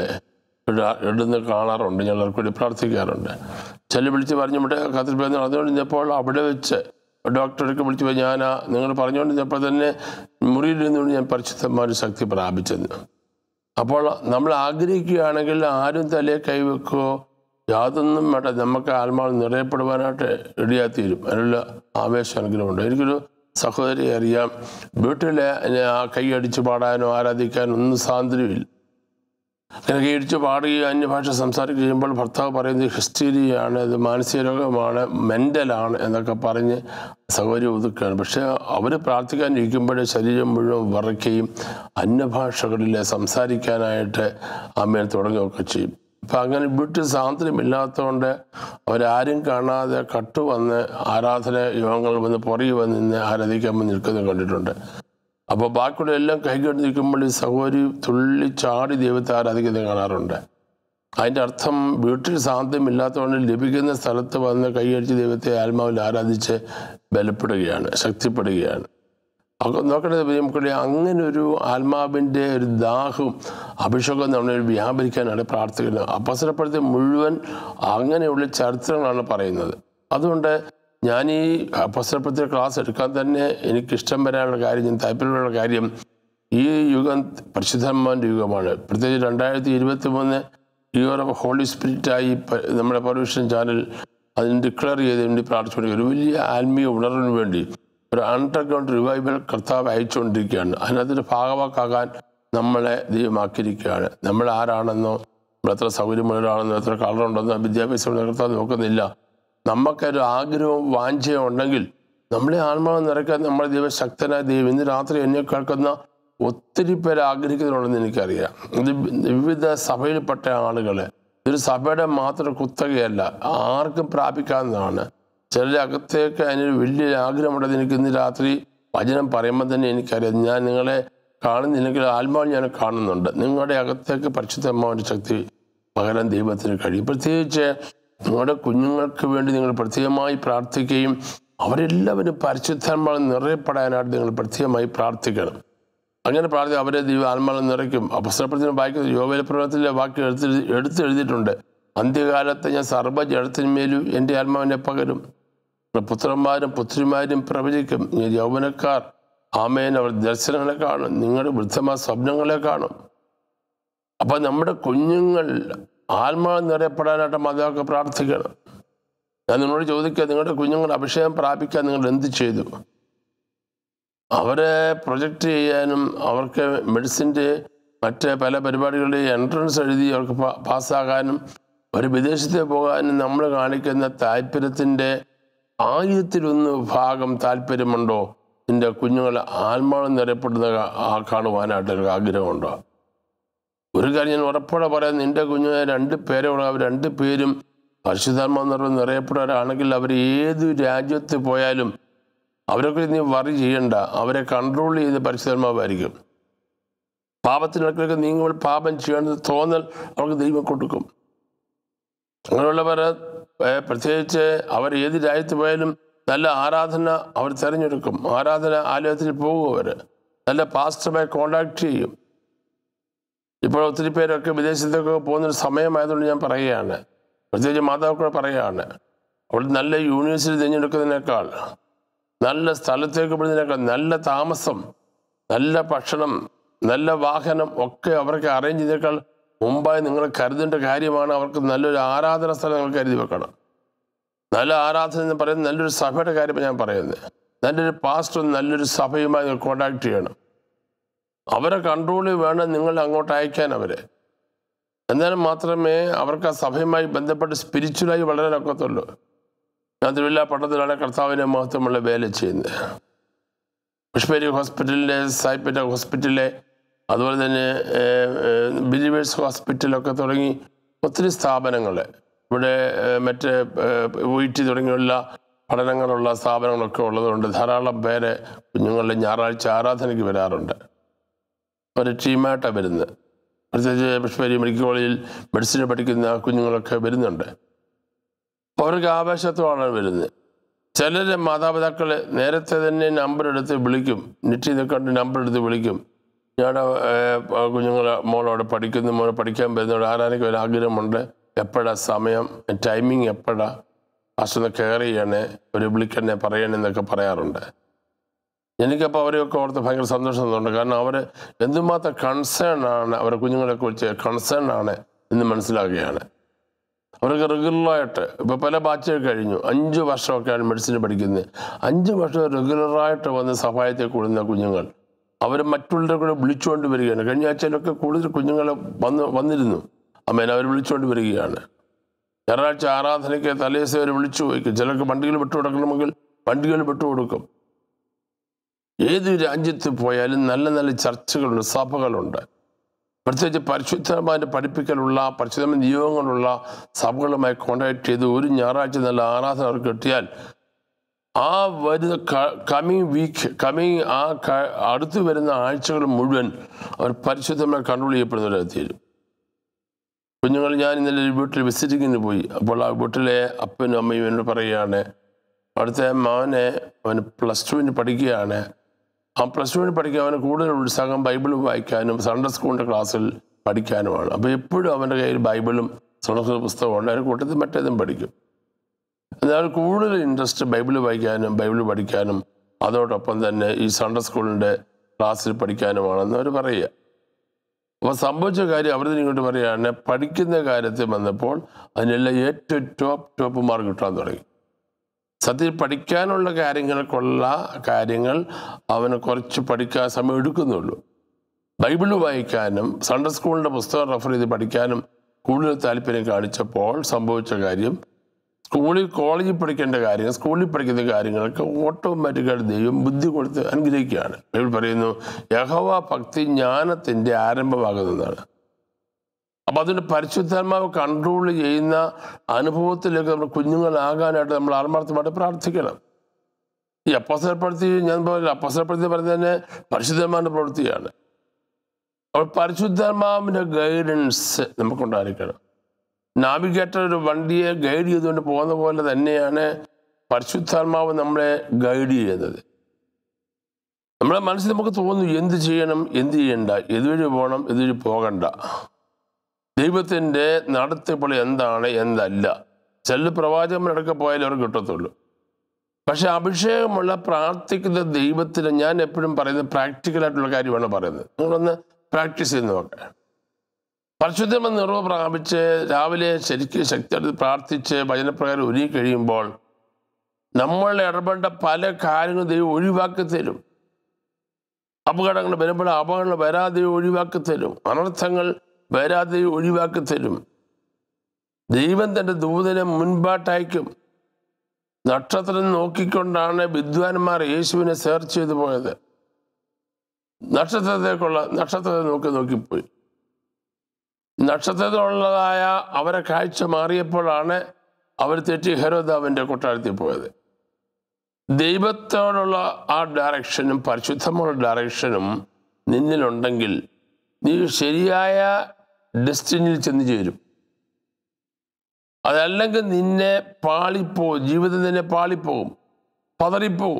ഇടുന്ന കാണാറുണ്ട് ഞങ്ങൾക്ക് വേണ്ടി പ്രാർത്ഥിക്കാറുണ്ട് ചില വിളിച്ച് പറഞ്ഞുകൊണ്ട് കാത്തിരിപ്പ് നടന്നുകൊണ്ടിരുന്നപ്പോൾ അവിടെ വെച്ച് ഡോക്ടർക്ക് വിളിച്ചു പോയി ഞാൻ നിങ്ങൾ പറഞ്ഞുകൊണ്ടിരുന്നപ്പോൾ തന്നെ മുറിയിൽ നിന്നുകൊണ്ട് ഞാൻ പരിശുദ്ധന്മാർ ശക്തി പ്രാപിച്ചെന്ന് അപ്പോൾ നമ്മൾ ആഗ്രഹിക്കുകയാണെങ്കിൽ ആരും തലയെ കൈവെക്കുകയോ യാതൊന്നും വേണ്ട നമുക്ക് ആത്മാവ് നിറയപ്പെടുവാനായിട്ട് ഇടയായി തീരും അതിനുള്ള ആവേശം അനുഗ്രഹമുണ്ട് എനിക്കൊരു സഹോദരി അറിയാം വീട്ടിലെ ആ കൈയടിച്ച് പാടാനോ ആരാധിക്കാനോ ഒന്നും സ്വാതന്ത്ര്യമില്ല അങ്ങനെ കൈയടിച്ച് പാടുകയും അന്യഭാഷ സംസാരിക്കുകയും ചെയ്യുമ്പോൾ ഭർത്താവ് പറയുന്നത് ഹിസ്റ്റീരിയാണ് ഇത് മാനസിക രോഗമാണ് മെൻ്റലാണ് എന്നൊക്കെ പറഞ്ഞ് സൗകര്യം ഒതുക്കുകയാണ് പക്ഷേ അവർ പ്രാർത്ഥിക്കാൻ ഇരിക്കുമ്പോഴേ ശരീരം മുഴുവൻ വിറയ്ക്കുകയും അന്യഭാഷകളിൽ സംസാരിക്കാനായിട്ട് അമ്മയെ തുടങ്ങുകയൊക്കെ ചെയ്യും അപ്പം അങ്ങനെ വീട്ടിൽ സ്വാതന്ത്ര്യമില്ലാത്തതുകൊണ്ട് അവരാരും കാണാതെ കട്ടു വന്ന് ആരാധന യോഗങ്ങൾ വന്ന് പുറകെ വന്ന് നിന്ന് ആരാധിക്കാൻ വന്ന് നിൽക്കുന്നത് കണ്ടിട്ടുണ്ട് അപ്പോൾ ബാക്കിയുള്ള എല്ലാം കൈകെട്ടി നിൽക്കുമ്പോൾ ഈ സഹോദരി തുള്ളി ചാടി ദൈവത്തെ ആരാധിക്കുന്നത് കാണാറുണ്ട് അതിൻ്റെ അർത്ഥം വീട്ടിൽ സാധ്യമില്ലാത്തതുകൊണ്ട് ലഭിക്കുന്ന സ്ഥലത്ത് വന്ന് കൈയടിച്ച് ദൈവത്തെ ആത്മാവിൽ ആരാധിച്ച് ബലപ്പെടുകയാണ് ശക്തിപ്പെടുകയാണ് അപ്പോൾ നോക്കണത് നമുക്കുള്ള അങ്ങനെ ഒരു ആത്മാവിൻ്റെ ഒരു ദാഹവും അഭിഷേകവും നമ്മൾ വ്യാപരിക്കാനാണ് പ്രാർത്ഥിക്കുന്നത് അപ്പസരപ്പെടുത്തി മുഴുവൻ അങ്ങനെയുള്ള ചരിത്രങ്ങളാണ് പറയുന്നത് അതുകൊണ്ട് ഞാൻ ഈ അപ്പസരപ്പെടുത്തിയ ക്ലാസ് എടുക്കാൻ തന്നെ എനിക്കിഷ്ടം വരാനുള്ള കാര്യം ഞാൻ താല്പര്യമുള്ള കാര്യം ഈ യുഗം പരിശുദ്ധന്മാൻ്റെ യുഗമാണ് പ്രത്യേകിച്ച് രണ്ടായിരത്തി ഇരുപത്തി മൂന്ന് ഇയർ ഓഫ് ഹോളി സ്പിരിറ്റായി പ- നമ്മുടെ പൗരുഷൻ ചാനൽ അതിന് ഡിക്ലെയർ ചെയ്ത് വേണ്ടി പ്രാർത്ഥിച്ചുകൊണ്ട് ഒരു വലിയ ആത്മീയ ഉണർവിന് വേണ്ടി ഒരു അണ്ടർഗ്രൗണ്ട് റിവൈവൽ കർത്താവ് അയച്ചുകൊണ്ടിരിക്കുകയാണ് അതിനകത്തൊരു ഭാഗവാക്കാകാൻ നമ്മളെ ദൈവമാക്കിയിരിക്കുകയാണ് നമ്മൾ ആരാണെന്നോ നമ്മൾ എത്ര സൗകര്യമുള്ളവരാണെന്നോ എത്ര കളറുണ്ടെന്നോ വിദ്യാഭ്യാസം കർത്താവ് നോക്കുന്നില്ല നമുക്കൊരു ആഗ്രഹവും വാഞ്ചയും ഉണ്ടെങ്കിൽ നമ്മളെ ആത്മാവ് നിറയ്ക്കാൻ നമ്മുടെ ദൈവം ശക്തനായ ദൈവം ഇന്ന് രാത്രി എന്നെ കേൾക്കുന്ന ഒത്തിരി പേര് ആഗ്രഹിക്കുന്നുണ്ടെന്ന് എനിക്കറിയാം ഇത് വിവിധ സഭയിൽപ്പെട്ട ആളുകൾ ഇതൊരു സഭയുടെ മാത്രം കുത്തകയല്ല ആർക്കും പ്രാപിക്കാവുന്നതാണ് ചിലരുടെ അകത്തേക്ക് അതിനൊരു വലിയ ആഗ്രഹമുണ്ട് എനിക്ക് ഇന്ന് രാത്രി വചനം പറയുമ്പോൾ തന്നെ എനിക്കറിയാം ഞാൻ നിങ്ങളെ കാണുന്നില്ലെങ്കിൽ ആത്മാവ് ഞാൻ കാണുന്നുണ്ട് നിങ്ങളുടെ അകത്തേക്ക് പരിശുദ്ധമാവിൻ്റെ ശക്തി പകരാൻ ദൈവത്തിന് കഴിയും പ്രത്യേകിച്ച് നിങ്ങളുടെ കുഞ്ഞുങ്ങൾക്ക് വേണ്ടി നിങ്ങൾ പ്രത്യേകമായി പ്രാർത്ഥിക്കുകയും അവരെല്ലാവരും പരിശുദ്ധാത്മാവ് നിറയപ്പെടാനായിട്ട് നിങ്ങൾ പ്രത്യേകമായി പ്രാർത്ഥിക്കണം അങ്ങനെ പ്രാർത്ഥന അവരെ ദൈവ ആത്മാവ് നിറയ്ക്കും അപസ്തപ്രത്തിന് വായിക്കുന്നത് യോവേല പ്രവചനത്തിലെ വാക്യം എടുത്ത് എടുത്തെഴുതിയിട്ടുണ്ട് അന്ത്യകാലത്ത് ഞാൻ സർവ്വ ജഡത്തിന്മേലും എൻ്റെ ആത്മാവിനെ പകരും പുത്രന്മാരും പുത്രിമാരും പ്രവചിക്കും ഞാൻ യൗവനക്കാർ ആമേൻ അവർ ദർശനങ്ങളെ കാണും നിങ്ങളുടെ വൃദ്ധമായ സ്വപ്നങ്ങളെ കാണും അപ്പൊ നമ്മുടെ കുഞ്ഞുങ്ങൾ ആത്മാവ് നിറയപ്പെടാനായിട്ട് മാതാവൊക്കെ പ്രാർത്ഥിക്കണം ഞാൻ നിങ്ങളോട് ചോദിക്കുക നിങ്ങളുടെ കുഞ്ഞുങ്ങൾ അഭിഷേകം പ്രാപിക്കാൻ നിങ്ങൾ എന്ത് ചെയ്തു അവരെ പ്രൊജക്റ്റ് ചെയ്യാനും അവർക്ക് മെഡിസിൻ്റെ മറ്റ് പല പരിപാടികളുടെ എൻട്രൻസ് എഴുതി അവർക്ക് പാ- പാസ്സാകാനും ഒരു വിദേശത്ത് പോകാനും നമ്മൾ കാണിക്കുന്ന താല്പര്യത്തിൻ്റെ ആയിരത്തിലൊന്ന് ഭാഗം താല്പര്യമുണ്ടോ നിന്റെ കുഞ്ഞുങ്ങൾ ആത്മാവ് നിറയപ്പെടുന്ന കാ- ആ കാണുവാനായിട്ട് ഒരു ആഗ്രഹമുണ്ടോ ഒരു കാര്യം ഞാൻ ഉറപ്പോടെ പറയാം നിന്റെ കുഞ്ഞുങ്ങളെ രണ്ട് പേരെ ഉള്ള അവർ രണ്ട് പേരും പരിശുദ്ധാത്മാ നിറവ് നിറയപ്പെട്ടവരാണെങ്കിൽ അവർ ഏത് രാജ്യത്ത് പോയാലും അവരൊക്കെ നീ വറി ചെയ്യണ്ട അവരെ കൺട്രോൾ ചെയ്ത് പരിശുദ്ധാത്മാവായിരിക്കും പാപത്തിനൊക്കെ നീങ്ങുമ്പോൾ പാപം ചെയ്യണമെന്ന് തോന്നൽ അവർക്ക് ദൈവം കൊടുക്കും അങ്ങനെയുള്ളവർ ഏർ, പ്രത്യേകിച്ച് അവർ ഏത് രാജ്യത്ത് പോയാലും നല്ല ആരാധന അവർ തിരഞ്ഞെടുക്കും ആരാധന ആലയത്തിൽ പോകും അവർ നല്ല പാസ്റ്ററുമായി കോണ്ടാക്ട് ചെയ്യും ഇപ്പോൾ ഒത്തിരി പേരൊക്കെ വിദേശത്തൊക്കെ പോകുന്നൊരു സമയമായതുകൊണ്ട് ഞാൻ പറയുകയാണ് പ്രത്യേകിച്ച് മാതാക്കളെ പറയുകയാണ് അവിടെ നല്ല യൂണിവേഴ്സിറ്റി തിരഞ്ഞെടുക്കുന്നതിനേക്കാൾ നല്ല സ്ഥലത്തേക്ക് വിടുന്നതിനേക്കാൾ നല്ല താമസം നല്ല ഭക്ഷണം നല്ല വാഹനം ഒക്കെ അവർക്ക് അറേഞ്ച് ചെയ്തേക്കാൾ മുമ്പായി നിങ്ങൾ കരുതേണ്ട കാര്യമാണ് അവർക്ക് നല്ലൊരു ആരാധന സ്ഥലം നിങ്ങൾ കരുതി വെക്കണം നല്ല ആരാധന എന്ന് പറയുന്നത് നല്ലൊരു സഭയുടെ കാര്യമാണ് ഞാൻ പറയുന്നത് നല്ലൊരു പാസ്റ്റർ നല്ലൊരു സഭയുമായി നിങ്ങൾ കോണ്ടാക്ട് ചെയ്യണം അവരെ കൺട്രോളിൽ വേണം നിങ്ങൾ അങ്ങോട്ട് അയക്കാൻ അവരെ എന്നാലും മാത്രമേ അവർക്ക് ആ സഭയുമായി ബന്ധപ്പെട്ട് സ്പിരിച്വലായി വളരാനൊക്കത്തുള്ളൂ ഞാൻ തിരുവല്ല പട്ടണത്തിലാണ് കർത്താവിൻ്റെ മഹത്വമുള്ള വേല ചെയ്യുന്നത് പുഷ്പേരി ഹോസ്പിറ്റലിലെ സായിപ്പറ്റ ഹോസ്പിറ്റലിലെ അതുപോലെ തന്നെ ബിലീവേഴ്സ് ഹോസ്പിറ്റലൊക്കെ തുടങ്ങി ഒത്തിരി സ്ഥാപനങ്ങൾ ഇവിടെ ഏഹ്, മറ്റ് വീട്ടി തുടങ്ങിയുള്ള പഠനങ്ങളുള്ള സ്ഥാപനങ്ങളൊക്കെ ഉള്ളതുകൊണ്ട് ധാരാളം പേര് കുഞ്ഞുങ്ങളുടെ ഞായറാഴ്ച ആരാധനയ്ക്ക് വരാറുണ്ട് ഒരു ടീമായിട്ടാണ് വരുന്നത് പ്രത്യേകിച്ച് പുഷ്പേരി മെഡിക്കൽ കോളേജിൽ മെഡിസിൻ പഠിക്കുന്ന കുഞ്ഞുങ്ങളൊക്കെ വരുന്നുണ്ട് അപ്പോൾ അവർക്ക് ആവേശത്തോടാണ് വരുന്നത് ചിലര് മാതാപിതാക്കൾ നേരത്തെ തന്നെ നമ്പർ എടുത്ത് വിളിക്കും നെറ്റിൽ നിന്ന് കണ്ട് നമ്പർ എടുത്ത് വിളിക്കും ഞങ്ങളുടെ കുഞ്ഞുങ്ങൾ മോളവിടെ പഠിക്കുന്നു മോളെ പഠിക്കാൻ വരുന്നവിടെ ആരാനൊക്കെ ഒരു ആഗ്രഹമുണ്ട് എപ്പോഴാ സമയം ടൈമിങ് എപ്പോഴാ അസുഖം കെയർ ചെയ്യണേ ഒരു വിളിക്കണേ പറയണേ എന്നൊക്കെ പറയാറുണ്ട് എനിക്കപ്പോൾ അവരെയൊക്കെ ഓർത്ത് ഭയങ്കര സന്തോഷം തോന്നുന്നുണ്ട് കാരണം അവർ എന്തുമാത്രം കൺസേൺ ആണ് അവരുടെ കുഞ്ഞുങ്ങളെ കുറിച്ച് കൺസേൺ ആണ് എന്ന് മനസ്സിലാക്കുകയാണ് അവർക്ക് റെഗുലറായിട്ട് ഇപ്പോൾ പല ബാച്ചുകൾ കഴിഞ്ഞു അഞ്ച് വർഷമൊക്കെയാണ് മെഡിസിൻ പഠിക്കുന്നത് അഞ്ച് വർഷം റെഗുലറായിട്ട് വന്ന് സഹായത്തെ കൂടുന്ന കുഞ്ഞുങ്ങൾ അവർ മറ്റുള്ളവരെ കൂടെ വിളിച്ചുകൊണ്ട് വരികയാണ് കഴിഞ്ഞ ആഴ്ചയിലൊക്കെ കൂടുതൽ കുഞ്ഞുങ്ങൾ വന്ന് വന്നിരുന്നു അമ്മേനെ അവർ വിളിച്ചുകൊണ്ട് വരികയാണ് ഞായറാഴ്ച ആരാധനയ്ക്ക് തലേദിവസം അവർ വിളിച്ചു പോയിക്കും ചിലർക്ക് വണ്ടികൾ വിട്ടു കൊടുക്കണമെങ്കിൽ വണ്ടികൾ വിട്ടുകൊടുക്കും ഏത് രാജ്യത്ത് പോയാലും നല്ല നല്ല ചർച്ചകളുണ്ട് സഭകളുണ്ട് പ്രത്യേകിച്ച് പരിശുദ്ധമായിട്ട് പഠിപ്പിക്കലുള്ള പരിശുദ്ധമായ നിയോഗങ്ങളുള്ള സഭകളുമായി കോണ്ടാക്ട് ചെയ്ത് ഒരു ഞായറാഴ്ച നല്ല ആരാധന അവർക്ക് കിട്ടിയാൽ ആ വരുന്ന കമ്മിങ് വീക്ക് കമ്മിങ് ആ ക- അടുത്ത് വരുന്ന ആഴ്ചകൾ മുഴുവൻ അവർ പരിശുദ്ധമായി കൺട്രോൾ ചെയ്യപ്പെടുന്നവരായി തീരും കുഞ്ഞുങ്ങൾ ഞാൻ ഇന്നലെ ഒരു വീട്ടിൽ വിസിറ്റിങ്ങിന് പോയി അപ്പോൾ ആ വീട്ടിലെ അപ്പനും അമ്മയും എന്നോട് പറയുകയാണ് അവിടുത്തെ മകനെ അവൻ പ്ലസ് ടുവിന് പഠിക്കുകയാണ് ആ പ്ലസ് ടുവിന് പഠിക്കാൻ അവന് കൂടുതൽ ഉത്സാഹം ബൈബിൾ വായിക്കാനും സൺഡേ സ്കൂളിൻ്റെ ക്ലാസ്സിൽ പഠിക്കാനുമാണ് അപ്പോൾ എപ്പോഴും അവൻ്റെ കയ്യിൽ ബൈബിളും സംസ്കൃത പുസ്തകമുണ്ട് അതിന് കൂട്ടത്തിൽ മറ്റേതും പഠിക്കും എന്നാൽ കൂടുതൽ ഇൻട്രസ്റ്റ് ബൈബിൾ വായിക്കാനും ബൈബിൾ പഠിക്കാനും അതോടൊപ്പം തന്നെ ഈ സൺഡേ സ്കൂളിൻ്റെ ക്ലാസ്സിൽ പഠിക്കാനുമാണെന്ന് അവർ പറയുക അപ്പോൾ സംഭവിച്ച കാര്യം അവർ ഇങ്ങോട്ട് പറയുകയാണ് പഠിക്കുന്ന കാര്യത്തിൽ വന്നപ്പോൾ അതിനെല്ലാം ഏറ്റവും ടോപ്പ് ടോപ്പ് മാർക്ക് കിട്ടാൻ തുടങ്ങി സത്യത്തിൽ പഠിക്കാനുള്ള കാര്യങ്ങൾക്കുള്ള കാര്യങ്ങൾ അവന് കുറച്ച് പഠിക്കാൻ സമയം എടുക്കുന്നുള്ളൂ ബൈബിൾ വായിക്കാനും സൺഡേ സ്കൂളിൻ്റെ പുസ്തകം റെഫർ ചെയ്ത് പഠിക്കാനും കൂടുതൽ താല്പര്യം കാണിച്ചപ്പോൾ സംഭവിച്ച കാര്യം സ്കൂളിൽ കോളേജിൽ പഠിക്കേണ്ട കാര്യങ്ങൾ സ്കൂളിൽ പഠിക്കുന്ന കാര്യങ്ങൾക്ക് ഓട്ടോമാറ്റിക്കായിട്ട് ദൈവം ബുദ്ധി കൊടുത്ത് അനുഗ്രഹിക്കുകയാണ് ബൈബിൾ പറയുന്നു യഹോവ ഭക്തി ജ്ഞാനത്തിൻ്റെ ആരംഭമാകുന്നതാണ് അപ്പം അതിന് പരിശുദ്ധാത്മാവ് കൺട്രോൾ ചെയ്യുന്ന അനുഭവത്തിലേക്ക് നമ്മുടെ കുഞ്ഞുങ്ങളാകാനായിട്ട് നമ്മൾ ആത്മാർത്ഥമായിട്ട് പ്രാർത്ഥിക്കണം ഈ അപ്പസരപ്പെടുത്തി ഞാൻ പോലെ അപ്പസരപ്പെടുത്തി പറയുന്നത് തന്നെ പരിശുദ്ധമാൻ്റെ പ്രവൃത്തിയാണ് അപ്പോൾ പരിശുദ്ധാത്മാവിൻ്റെ ഗൈഡൻസ് നമുക്കുണ്ടായിരിക്കണം നാവിഗേറ്റർ ഒരു വണ്ടിയെ ഗൈഡ് ചെയ്തുകൊണ്ട് പോകുന്ന പോലെ തന്നെയാണ് പരിശുദ്ധാത്മാവ് നമ്മളെ ഗൈഡ് ചെയ്യുന്നത് നമ്മളെ മനസ്സിൽ നമുക്ക് തോന്നുന്നു എന്ത് ചെയ്യണം എന്ത് ചെയ്യണ്ട ഇതുവഴി പോകണം ഇതുവഴി പോകണ്ട ദൈവത്തിൻ്റെ നടത്തിപ്പോൾ എന്താണ് എന്തല്ല ചില പ്രവാചകന്മാരൊക്കെ പോയാലേ അവർ കിട്ടത്തുള്ളൂ പക്ഷെ അഭിഷേകമുള്ള പ്രാർത്ഥിക്കുന്ന ദൈവത്തിന് ഞാൻ എപ്പോഴും പറയുന്നത് പ്രാക്ടിക്കലായിട്ടുള്ള കാര്യമാണ് പറയുന്നത് നിങ്ങളൊന്ന് പ്രാക്ടീസ് ചെയ്ത് നോക്കാം പരിശുദ്ധമ നിറവ് പ്രാപിച്ച് രാവിലെ ശരിക്കും ശക്തിയായിട്ട് പ്രാർത്ഥിച്ച് ഭജനപ്രകാരം ഒരുങ്ങി കഴിയുമ്പോൾ നമ്മൾ ഇടപെടേണ്ട പല കാര്യങ്ങളും ദൈവം ഒഴിവാക്കി തരും അപകടങ്ങൾ വരുമ്പോൾ അപകടങ്ങൾ വരാതെ ഒഴിവാക്കി തരും അനർത്ഥങ്ങൾ വരാതെ ഒഴിവാക്കി തരും ദൈവം തൻ്റെ ദൂതനെ മുൻപാട്ടയക്കും നക്ഷത്രം നോക്കിക്കൊണ്ടാണ് വിദ്വാൻമാർ യേശുവിനെ സെർച്ച് ചെയ്തു പോയത് നക്ഷത്രത്തേക്കുള്ള നക്ഷത്രത്തെ നോക്കി നോക്കിപ്പോയി നക്ഷത്രത്തിലുള്ളതായ അവരെ കാഴ്ച മാറിയപ്പോഴാണ് അവർ തെറ്റി ഹെരോദാവിൻ്റെ കൊട്ടാരത്തിൽ പോയത് ദൈവത്തോടുള്ള ആ ഡയറക്ഷനും പരിശുദ്ധമുള്ള ഡയറക്ഷനും നിന്നിലുണ്ടെങ്കിൽ നീ ശരിയായ ഡെസ്റ്റിനിയിൽ ചെന്ന് ചേരും അതല്ലെങ്കിൽ നിന്നെ പാളിപ്പോവും ജീവിതം നിന്നെ പാളിപ്പോവും പതറിപ്പോവും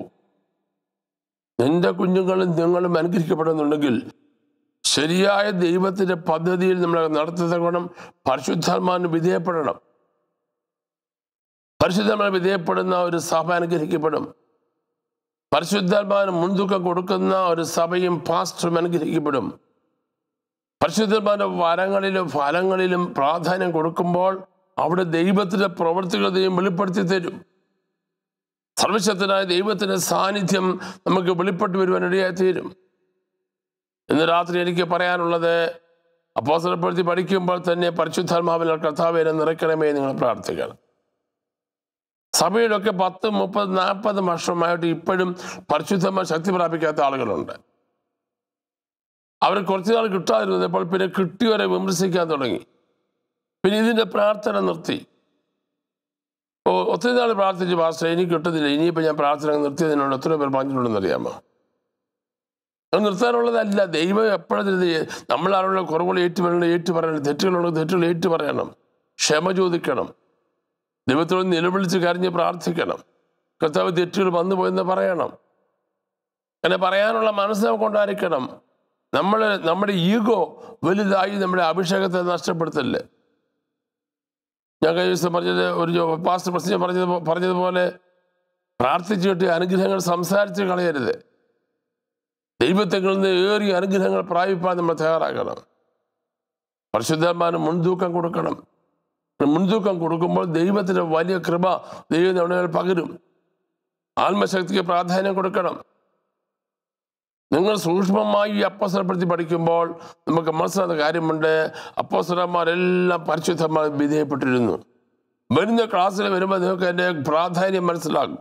നിന്റെ കുഞ്ഞുങ്ങളും നിങ്ങളും അനുഗ്രഹിക്കപ്പെടുന്നുണ്ടെങ്കിൽ ശരിയായ ദൈവത്തിന്റെ പദ്ധതിയിൽ നമ്മൾ നടത്തുന്ന ഗുണം പരിശുദ്ധാത്മാവിന് വിധേയപ്പെടണം പരിശുദ്ധാത്മാവിന് വിധേയപ്പെടുന്ന ഒരു സഭ അനുഗ്രഹിക്കപ്പെടും പരിശുദ്ധാത്മാവിന് മുൻതൂക്കം കൊടുക്കുന്ന ഒരു സഭയും പാസ്റ്ററും അനുഗ്രഹിക്കപ്പെടും പരിശുദ്ധാത്മാവിന്റെ വരങ്ങളിലും ഫലങ്ങളിലും പ്രാധാന്യം കൊടുക്കുമ്പോൾ അവിടെ ദൈവത്തിന്റെ പ്രവൃത്തികൾ ദൈവം വെളിപ്പെടുത്തി തരും സർവശക്തനായ ദൈവത്തിന്റെ സാന്നിധ്യം നമുക്ക് വെളിപ്പെട്ട് വരുവാൻ ഇടയായി തീരും ഇന്ന് രാത്രി എനിക്ക് പറയാനുള്ളത് അപ്പോസലപ്പെടുത്തി പഠിക്കുമ്പോൾ തന്നെ പരിശുദ്ധാത്മാവിൽ കർത്താവിനെ നിറയ്ക്കണമേ എന്ന് നിങ്ങൾ പ്രാർത്ഥിക്കണം സഭയിലൊക്കെ പത്ത് മുപ്പത് നാൽപ്പത് വർഷമായിട്ട് ഇപ്പോഴും പരിശുദ്ധമായ ശക്തി പ്രാപിക്കാത്ത ആളുകളുണ്ട് അവർ കുറച്ചു നാൾ കിട്ടാതിരുന്നപ്പോൾ പിന്നെ കിട്ടിയവരെ വിമർശിക്കാൻ തുടങ്ങി പിന്നെ ഇതിൻ്റെ പ്രാർത്ഥന നിർത്തി ഓ ഒത്തിരി നാൾ പ്രാർത്ഥിച്ച് പാസ്റ്റർ എനിക്ക് കിട്ടുന്നില്ല ഇനിയിപ്പോൾ ഞാൻ പ്രാർത്ഥന നിർത്തിയതിനോട് എത്ര പേർ പറഞ്ഞിട്ടുണ്ടെന്ന് അറിയാമോ അത് നിർത്താനുള്ളതല്ല ദൈവം എപ്പോഴും ഇത് ചെയ്യ- നമ്മൾ ആളുടെ കുറവുകൾ ഏറ്റു പറയണം ഏറ്റു പറയണം തെറ്റുകളുള്ള തെറ്റുകൾ ഏറ്റു പറയണം ക്ഷമ ചോദിക്കണം ദൈവത്തോട് നിലവിളിച്ച് കരഞ്ഞ് പ്രാർത്ഥിക്കണം കർത്താവ് തെറ്റുകൾ വന്നു പോയെന്ന് പറയണം അങ്ങനെ പറയാനുള്ള മനസ്സ് നമുക്ക് ഉണ്ടായിരിക്കണം നമ്മൾ നമ്മുടെ ഈഗോ വലുതായി നമ്മുടെ അഭിഷേകത്തെ നഷ്ടപ്പെടുത്തല്ലേ ഞാൻ കഴിഞ്ഞ ദിവസം പറഞ്ഞത് ഒരു ജോ- പാസ്റ്റർ പ്രസിഡന്റ് പറഞ്ഞത് പോ- പറഞ്ഞതുപോലെ പ്രാർത്ഥിച്ചു കിട്ടിയ അനുഗ്രഹങ്ങൾ സംസാരിച്ച് കളയരുത് ദൈവത്തിൽ നിന്ന് ഏറിയ അനുഗ്രഹങ്ങൾ പ്രാപിപ്പാൻ നമ്മൾ തയ്യാറാക്കണം പരിശുദ്ധാത്മാവിന് മുൻതൂക്കം കൊടുക്കണം മുൻതൂക്കം കൊടുക്കുമ്പോൾ ദൈവത്തിന്റെ വലിയ കൃപ ദൈവം നമ്മുടെ മേൽ പകരും ആത്മശക്തിക്ക് പ്രാധാന്യം കൊടുക്കണം നിങ്ങൾ സൂക്ഷ്മമായി ഈ അപ്പോസരപ്പെടുത്തി പഠിക്കുമ്പോൾ നമുക്ക് മനസ്സിലാകുന്ന കാര്യമുണ്ട് അപ്പോസരന്മാരെല്ലാം പരിശുദ്ധമായി വിധേയപ്പെട്ടിരുന്നു വരുന്ന ക്ലാസ്സിൽ വരുമ്പോൾ നിങ്ങൾക്ക് എൻ്റെ പ്രാധാന്യം മനസ്സിലാകും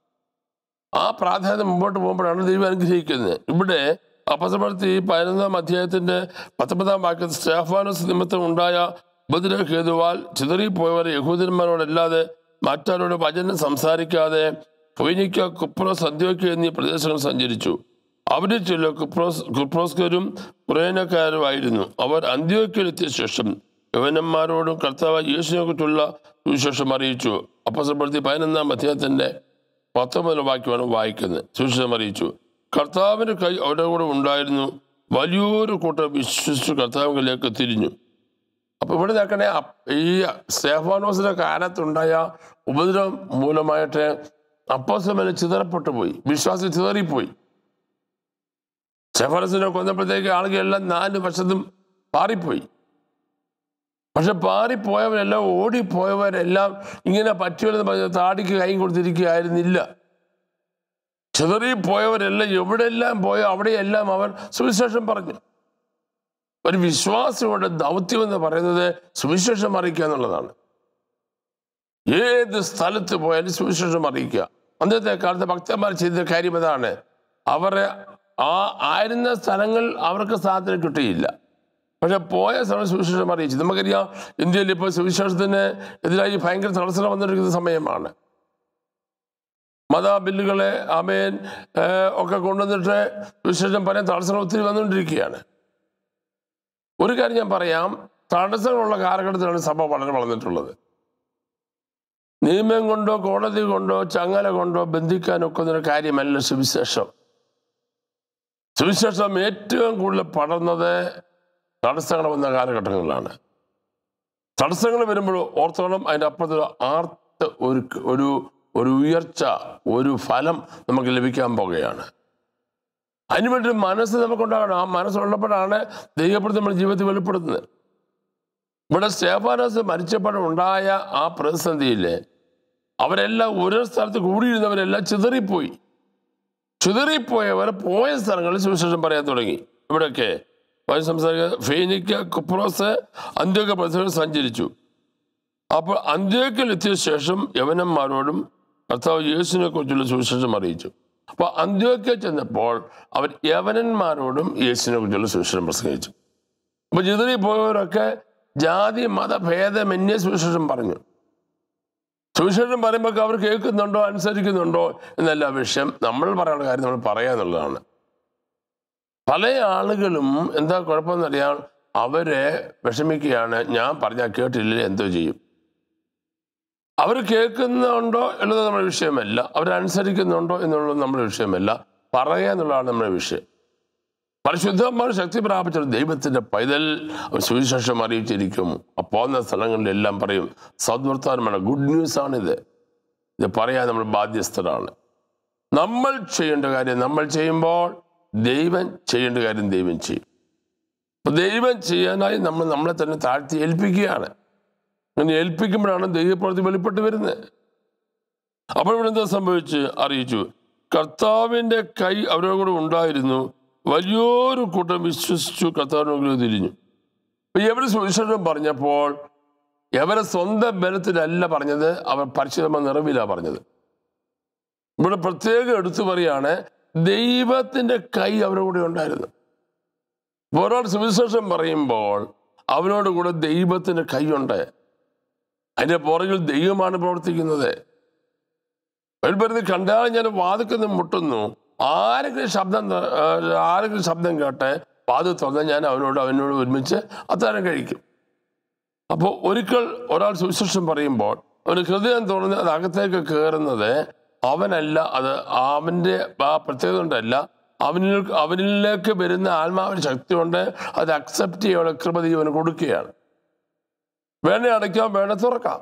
ആ പ്രാധാന്യം മുമ്പോട്ട് പോകുമ്പോഴാണ് ദൈവം അനുഗ്രഹിക്കുന്നത് ഇവിടെ അപ്പസപ്പെടുത്തി പതിനൊന്നാം അധ്യായത്തിന്റെ പത്തൊമ്പതാം വാക്യത്തിൽ സ്റ്റേഫാനസ് നിമിത്തം ഉണ്ടായ ഉപദ്രവഹേതുവാൽ ചിതറിപ്പോയവർ യഹൂദന്മാരോടല്ലാതെ മറ്റാരോട് വചനം സംസാരിക്കാതെ ഫൊയ്നിക്ക കുപ്രോസ് അന്ത്യോക്യ എന്നീ പ്രദേശങ്ങൾ സഞ്ചരിച്ചു അവരിൽ ചില കുപ്രോസ് കുപ്രോസ്കരും കുറേനക്കാരുമായിരുന്നു അവർ അന്ത്യോക്യയിലെത്തിയ ശേഷം യവനന്മാരോടും കർത്താവ് യേശുവിനെ കുറിച്ചുള്ള സുവിശേഷം അറിയിച്ചു അപ്പസപ്പെടുത്തി പതിനൊന്നാം അധ്യായത്തിന്റെ പത്തൊമ്പത് വാക്യമാണ് വായിക്കുന്നത് സുവിശേഷം അറിയിച്ചു കർത്താവിന്റെ കൈ അവരുടെ കൂടെ ഉണ്ടായിരുന്നു വലിയൊരു കൂട്ടം വിശ്വസിച്ചു കർത്താവിലേക്ക് തിരിഞ്ഞു അപ്പൊ ഇവിടെ നോക്കണേ അപ്പ് ഈ സ്തേഫാനോസിന്റെ കാലത്തുണ്ടായ ഉപദ്രവം മൂലമായിട്ട് അപ്പോസമന ചിതറപ്പെട്ടു പോയി വിശ്വാസം ചിതറിപ്പോയി സ്റ്റെഫാനസിനെ കൊന്നപ്പോഴത്തേക്ക് ആളുകളെല്ലാം നാല് വശത്തും പാറിപ്പോയി പക്ഷെ പാറിപ്പോയവരെല്ലാം ഓടിപ്പോയവരെല്ലാം ഇങ്ങനെ പറ്റുമെന്ന് പറഞ്ഞ താടിക്ക് കൈ കൊടുത്തിരിക്കുകയായിരുന്നില്ല ചിതറിപ്പോയവരെല്ലാം എവിടെയെല്ലാം പോയോ അവിടെയെല്ലാം അവർ സുവിശേഷം പറഞ്ഞു ഒരു വിശ്വാസിയുടെ ദൗത്യം എന്ന് പറയുന്നത് സുവിശേഷം അറിയിക്കുക എന്നുള്ളതാണ് ഏത് സ്ഥലത്ത് പോയാലും സുവിശേഷം അറിയിക്കുക അന്നത്തെ കാലത്ത് ഭക്തന്മാർ ചെയ്ത കാര്യം അതാണ് അവരെ ആ ആയിരുന്ന സ്ഥലങ്ങൾ അവർക്ക് സാധനം കിട്ടിയില്ല പക്ഷെ പോയ സ്ഥലം സുവിശേഷം അറിയിച്ചു നമുക്കറിയാം ഇന്ത്യയിൽ ഇപ്പോൾ സുവിശേഷത്തിന് എതിരായി ഭയങ്കര തടസ്സം വന്നിരിക്കുന്ന സമയമാണ് മത ബില്ലുകളെ അമേൻ ഏഹ്, ഒക്കെ കൊണ്ടുവന്നിട്ട് സുവിശേഷം പറയാൻ തടസ്സങ്ങൾ ഒത്തിരി വന്നുകൊണ്ടിരിക്കുകയാണ് ഒരു കാര്യം ഞാൻ പറയാം തടസ്സങ്ങളുള്ള കാലഘട്ടത്തിലാണ് സഭ വളരെ വളർന്നിട്ടുള്ളത് നിയമം കൊണ്ടോ കോടതി കൊണ്ടോ ചങ്ങല കൊണ്ടോ ബന്ധിക്കാൻ ഒക്കുന്ന കാര്യമല്ല സുവിശേഷം സുവിശേഷം ഏറ്റവും കൂടുതൽ പടർന്നത് തടസ്സങ്ങൾ വന്ന കാലഘട്ടങ്ങളിലാണ് തടസ്സങ്ങൾ വരുമ്പോൾ ഓർത്തോളം അതിൻ്റെ അപ്പുറത്ത് ഒരു ആർത്ത് ഒരു ഒരു ഒരു ഉയർച്ച ഒരു ഫലം നമുക്ക് ലഭിക്കാൻ പോകുകയാണ് അതിനുവേണ്ടി ഒരു മനസ്സ് നമുക്കുണ്ടാകണം ആ മനസ്സുള്ളപ്പോഴാണ് ദൈവപ്പെടുത്തി നമ്മുടെ ജീവിതത്തിൽ വെളിപ്പെടുത്തുന്നത് ഇവിടെ സ്റ്റേഫാനോസ് മരിച്ചപ്പോഴുണ്ടായ ആ പ്രതിസന്ധിയിൽ അവരെല്ലാം ഓരോ സ്ഥലത്ത് കൂടിയിരുന്നവരെല്ലാം ചിതറിപ്പോയി ചിതറിപ്പോയവർ പോയ സ്ഥലങ്ങളിൽ സുവിശേഷം പറയാൻ തുടങ്ങി ഇവിടെയൊക്കെ വഴി സംസാരിക്കുക ഫെയിനിക്ക കുപ്രോസ് അന്ത്യോക്ക പ്രദേശങ്ങൾ സഞ്ചരിച്ചു അപ്പോൾ അന്ത്യോക്കയിൽ എത്തിയ ശേഷം യവനന്മാരോടും കർത്താവ് യേശുവിനെ കുറിച്ചുള്ള സുവിശേഷം അറിയിച്ചു അപ്പോൾ അന്ത്യോക്ക ചെന്നപ്പോൾ അവർ യവനന്മാരോടും യേശുവിനെ കുറിച്ചുള്ള സുവിശേഷം പ്രസംഗിച്ചു അപ്പോൾ ചിതറിപ്പോയവരൊക്കെ ജാതി മത ഭേദമന്യേ സുവിശേഷം പറഞ്ഞു സുവിശേഷം പറയുമ്പോൾ അവർ കേൾക്കുന്നുണ്ടോ അനുസരിക്കുന്നുണ്ടോ എന്നല്ല വിഷയം നമ്മൾ പറയാനുള്ള കാര്യം നമ്മൾ പറയാന്നുള്ളതാണ് പല ആളുകളും എന്താ കുഴപ്പമെന്നറിയാം അവരെ വിഷമിക്കുകയാണ് ഞാൻ പറഞ്ഞാൽ കേട്ടില്ലേ എന്തോ ചെയ്യും അവർ കേൾക്കുന്നുണ്ടോ എന്നുള്ളത് നമ്മുടെ വിഷയമല്ല അവരനുസരിക്കുന്നുണ്ടോ എന്നുള്ളത് നമ്മുടെ വിഷയമല്ല പറയുക എന്നുള്ളതാണ് നമ്മുടെ വിഷയം പരിശുദ്ധന്മാർ ശക്തി പ്രാപിച്ച ദൈവത്തിന്റെ പൈതൽ അവർ സുവിശേഷം അറിയിച്ചിരിക്കും ആ പോകുന്ന സ്ഥലങ്ങളിലെല്ലാം പറയും സദ്വർത്താനമാണ് ഗുഡ് ന്യൂസ് ആണിത് ഇത് പറയാൻ നമ്മൾ ബാധ്യസ്ഥരാണ് നമ്മൾ ചെയ്യേണ്ട കാര്യം നമ്മൾ ചെയ്യുമ്പോൾ ദൈവം ചെയ്യേണ്ട കാര്യം ദൈവം ചെയ്യും അപ്പൊ ദൈവം ചെയ്യാനായി നമ്മൾ നമ്മളെ തന്നെ താഴ്ത്തി ഏൽപ്പിക്കുകയാണ് അങ്ങനെ ഏൽപ്പിക്കുമ്പോഴാണ് ദൈവപ്രവൃത്തി വെളിപ്പെട്ട് വരുന്നത് അപ്പോൾ ഇവിടെ എന്താ സംഭവിച്ച് അറിയിച്ചു കർത്താവിന്റെ കൈ അവരുടെ കൂടെ ഉണ്ടായിരുന്നു വലിയൊരു കൂട്ടം വിശ്വസിച്ചു കർത്താവിനെ തിരിഞ്ഞു അപ്പൊ ഇവര് സുവിശേഷം പറഞ്ഞപ്പോൾ ഇവരെ സ്വന്തം ബലത്തിലല്ല പറഞ്ഞത് അവർ പരിശുദ്ധമ നിറവിലാണ് പറഞ്ഞത് ഇവിടെ പ്രത്യേകം എടുത്തു പറയാണ് ദൈവത്തിന്റെ കൈ അവരുടെ കൂടെ ഉണ്ടായിരുന്നു ഒരാൾ സുവിശേഷം പറയുമ്പോൾ അവനോട് കൂടെ ദൈവത്തിന്റെ കൈയുണ്ട് അതിന്റെ പുറകിൽ ദൈവമാണ് പ്രവർത്തിക്കുന്നത് ഒരു പരിധി കണ്ടാൽ ഞാൻ വാതിക്കുന്ന മുട്ടുന്നു ആരെങ്കിലും ശബ്ദം ത- ആ, ആരെങ്കിലും ശബ്ദം കേട്ട് വാത് തുറന്നാൽ ഞാൻ അവനോട് അവനോട് ഒരുമിച്ച് അത്താഴം കഴിക്കും അപ്പോൾ ഒരിക്കൽ ഒരാൾ സുവിശേഷം പറയുമ്പോൾ അവന് ഹൃദയം തുറന്ന് അത് അകത്തേക്ക് കയറുന്നത് അവനല്ല അത് അവൻ്റെ ആ പ്രത്യേകത കൊണ്ടല്ല അവനിൽ അവനിലേക്ക് വരുന്ന ആത്മാവിന് ശക്തി കൊണ്ട് അത് അക്സെപ്റ്റ് ചെയ്യാനുള്ള കൃപ അവന് കൊടുക്കുകയാണ് വേണേ അടയ്ക്കാം വേണേ തുറക്കാം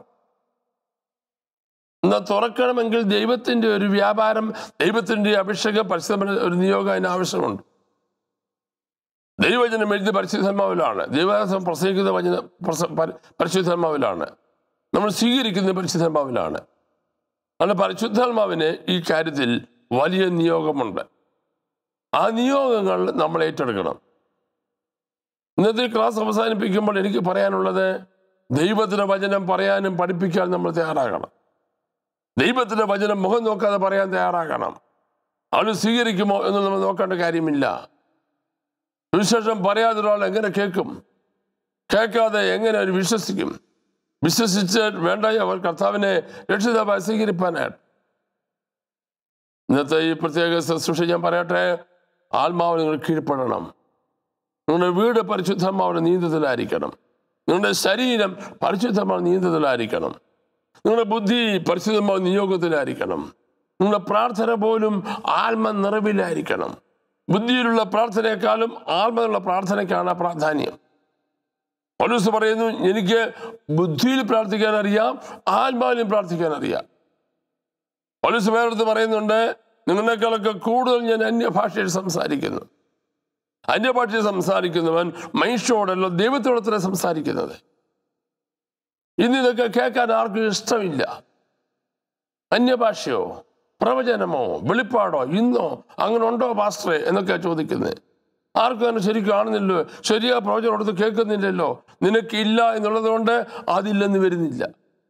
എന്നാൽ തുറക്കണമെങ്കിൽ ദൈവത്തിന്റെ ഒരു വ്യാപാരം ദൈവത്തിന്റെ അഭിഷേക പരിശുദ്ധ ഒരു നിയോഗം അതിന് ആവശ്യമുണ്ട് ദൈവവചനം എഴുതി പരിശുദ്ധന്മാവിലാണ് ദൈവദാസം പ്രസംഗിക്കുന്ന വചന പ്രസ- പരി- പരിശുദ്ധാത്മാവിലാണ് നമ്മൾ സ്വീകരിക്കുന്ന പരിശുദ്ധാത്മാവിലാണ് അതുകൊണ്ട് പരിശുദ്ധാത്മാവിന് ഈ കാര്യത്തിൽ വലിയ നിയോഗമുണ്ട് ആ നിയോഗങ്ങൾ നമ്മൾ ഏറ്റെടുക്കണം ഇന്നത്തെ ക്ലാസ് അവസാനിപ്പിക്കുമ്പോൾ എനിക്ക് പറയാനുള്ളത് ദൈവത്തിന്റെ വചനം പറയാനും പഠിപ്പിക്കാൻ നമ്മൾ തയ്യാറാകണം ദൈവത്തിന്റെ വചനം മുഖം നോക്കാതെ പറയാൻ തയ്യാറാകണം അവന് സ്വീകരിക്കുമോ എന്ന് നമ്മൾ നോക്കേണ്ട കാര്യമില്ല സുവിശേഷം പറയാതെ ഒരാൾ എങ്ങനെ കേൾക്കും കേൾക്കാതെ എങ്ങനെ അവർ വിശ്വസിക്കും വിശ്വസിച്ച് വേണ്ടായി അവർ കർത്താവിനെ രക്ഷിതാവായി സ്വീകരിപ്പാനായിട്ട് ഇന്നത്തെ ഈ പ്രത്യേക ശുശ്രൂഷ ഞാൻ പറയട്ടെ ആത്മാവ് നിങ്ങൾ കീഴ്പ്പെടണം നിങ്ങളുടെ വീട് പരിശുദ്ധമാവുന്ന നീന്തത്തിലായിരിക്കണം നിങ്ങളുടെ ശരീരം പരിശുദ്ധമായ നീന്തത്തിലായിരിക്കണം നിങ്ങളുടെ ബുദ്ധി പരിശുദ്ധമായ നിയോഗത്തിലായിരിക്കണം നിങ്ങളുടെ പ്രാർത്ഥന പോലും ആത്മ നിറവിലായിരിക്കണം ബുദ്ധിയിലുള്ള പ്രാർത്ഥനയെക്കാളും ആത്മയുള്ള പ്രാർത്ഥനയ്ക്കാണ് പ്രാധാന്യം പൗലൂസ് പറയുന്നു എനിക്ക് ബുദ്ധിയിൽ പ്രാർത്ഥിക്കാൻ അറിയാം ആത്മാവിലും പ്രാർത്ഥിക്കാൻ അറിയാം പൗലൂസ് വേറെടുത്ത് പറയുന്നുണ്ട് നിങ്ങളെക്കാളൊക്കെ കൂടുതൽ ഞാൻ അന്യഭാഷയിൽ സംസാരിക്കുന്നു അന്യഭാഷയിൽ സംസാരിക്കുന്നവൻ മനുഷ്യരോടല്ലോ ദൈവത്തോടത്ര സംസാരിക്കുന്നത് ഇന്ന് ഇതൊക്കെ കേൾക്കാൻ ആർക്കും ഇഷ്ടമില്ല അന്യഭാഷയോ പ്രവചനമോ വെളിപ്പാടോ ഇന്നോ അങ്ങനെ ഉണ്ടോ പാസ്റ്ററെ എന്നൊക്കെ ചോദിക്കുന്നത് ആർക്കും അങ്ങനെ ശരിക്കും കാണുന്നില്ലോ ശരിയാ പ്രവചനം അടുത്ത് കേൾക്കുന്നില്ലല്ലോ നിനക്കില്ല എന്നുള്ളത് കൊണ്ട് അതില്ലെന്ന് വരുന്നില്ല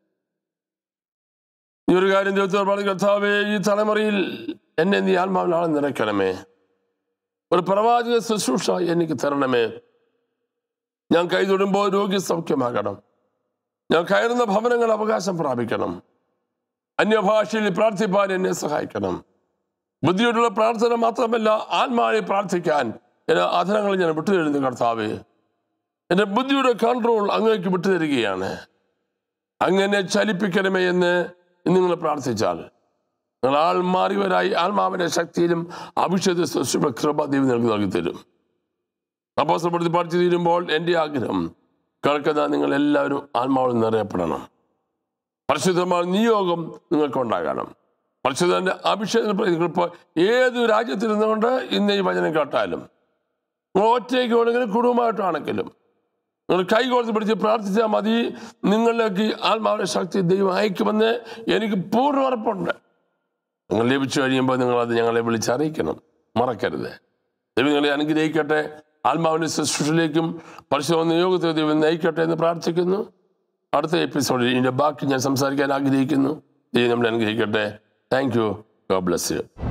ഈ ഒരു കാര്യം ദൈവത്തോട് പറഞ്ഞു കർത്താവേ ഈ തലമുറയിൽ എന്നെ നീ ആത്മാവിനാളെ നിറയ്ക്കണമേ ഒരു പ്രവാചക ശുശ്രൂഷ എനിക്ക് തരണമേ ഞാൻ കൈതൊടുമ്പോൾ രോഗി സൗഖ്യമാകണം ഞാൻ കയറുന്ന ഭവനങ്ങൾ അവകാശം പ്രാപിക്കണം അന്യഭാഷയിൽ പ്രാർത്ഥിപ്പാൻ എന്നെ സഹായിക്കണം ബുദ്ധിയോടുള്ള പ്രാർത്ഥന മാത്രമല്ല ആത്മാവിനെ പ്രാർത്ഥിക്കാൻ എന്റെ ആധനങ്ങൾ ഞാൻ വിട്ടുതരുന്നു കർത്താവേ എൻ്റെ ബുദ്ധിയുടെ കൺട്രോൾ അങ്ങേക്ക് വിട്ടുതരികയാണ് അങ്ങനെ ചലിപ്പിക്കണമേ എന്ന് നിങ്ങൾ പ്രാർത്ഥിച്ചാൽ നിങ്ങൾ ആൾ മാറിയവരായി ആത്മാവിന്റെ ശക്തിയിലും അഭിഷേക സൃഷ്ടി കൃപ ദൈവം നൽകി നൽകി തരും അപ്പോസപ്പെടുത്തി പഠിച്ചു തീരുമ്പോൾ എൻ്റെ ആഗ്രഹം കേൾക്കുന്ന നിങ്ങൾ എല്ലാവരും ആത്മാവിൽ നിറയപ്പെടണം പരിശുദ്ധമായ നിയോഗം നിങ്ങൾക്ക് ഉണ്ടാകണം പരിശുദ്ധന്റെ അഭിഷേകം ഇപ്പോൾ ഏത് രാജ്യത്തിൽ നിന്നുകൊണ്ട് ഇന്ന് ഈ വചനം കേട്ടാലും നിങ്ങൾ ഒറ്റയ്ക്ക് വേണമെങ്കിലും കുടുംബമായിട്ടാണെങ്കിലും നിങ്ങൾ കൈ കോർത്ത് പിടിച്ച് പ്രാർത്ഥിച്ചാൽ മതി നിങ്ങളിലേക്ക് ആത്മാവിന്റെ ശക്തി ദൈവം അയക്കുമെന്ന് എനിക്ക് പൂർണ്ണ ഉറപ്പുണ്ട് നിങ്ങൾ ലഭിച്ചു കഴിയുമ്പോൾ നിങ്ങൾ അത് ഞങ്ങളെ വിളിച്ചറിയിക്കണം മറക്കരുത് ദൈവം നിങ്ങളെ അനുഗ്രഹിക്കട്ടെ ആത്മാവിന്റെ ശുശ്രൂഷയിലേക്കും പരിശോധന നിയോഗത്തിൽ ദൈവം നയിക്കട്ടെ എന്ന് പ്രാർത്ഥിക്കുന്നു അടുത്ത എപ്പിസോഡിൽ ഇതിന്റെ ബാക്കി ഞാൻ സംസാരിക്കാൻ ആഗ്രഹിക്കുന്നു ദൈവം നമ്മളെ അനുഗ്രഹിക്കട്ടെ thank you God bless U